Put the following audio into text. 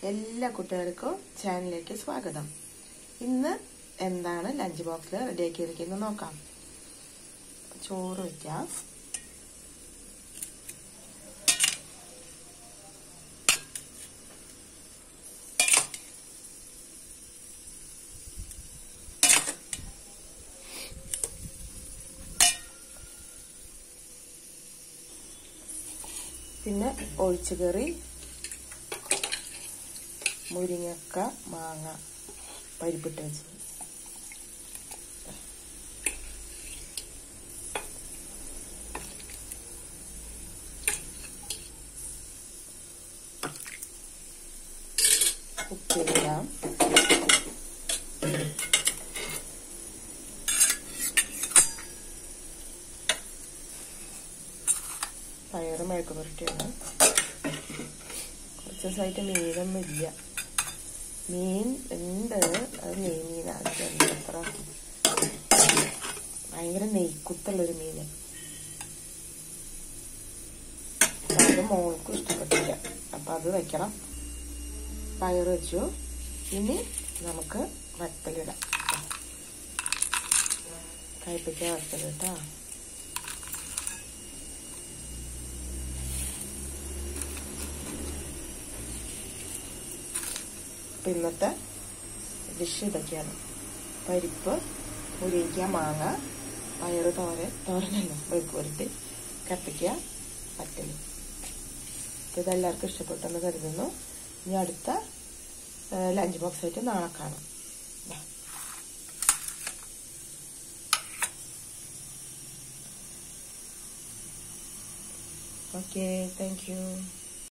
എല്ലാ കുട്ടികൾക്കും ചാനലിലേക്ക് സ്വാഗതം ഇന്ന് എന്താണ് ലഞ്ച് ബോക്സിൽ റെഡിയാക്കിയിരിക്കുന്നത് നോക്കാം ചോറ് വയ്ക്കാം പിന്നെ ഒഴിച്ചുകറി മുരിങ്ങക്ക മാങ്ങ പരിപ്പിട്ട് വെച്ചത് ഉപ്പിടാം പയറ് മെഴുക്ക് പുരട്ടിയാണ് കുറച്ച് ദിവസമായിട്ട് മീനൊന്നും ഇല്ല മീൻ ഉണ്ട് അത് നെയ് മീനാണ് അത്ര ഭയങ്കര നെയ്ക്കുത്തുള്ളൊരു മീന് അത് മോൾക്കും ഇഷ്ടപ്പെട്ടില്ല അപ്പൊ അത് വെക്കണം പയർ വെച്ചു ഇനി നമുക്ക് വത്തലിടാം കയ്പ്പിക്ക വത്തലിട്ടാ അപ്പം ഇന്നത്തെ ഡിഷ് ഇതൊക്കെയാണ് പരിപ്പ് മുരിക്ക മാങ്ങ പയറ് തോരൻ തോരനല്ല വെക്ക് പുരട്ടി കത്തിക്ക പറ്റല് അപ്പോൾ ഇതെല്ലാവർക്കും ഇഷ്ടപ്പെട്ടെന്ന് കരുതുന്നു ഇനി അടുത്ത ലഞ്ച് ബോക്സ് ആയിട്ട് നാളെ കാണാം ഓക്കെ താങ്ക് യു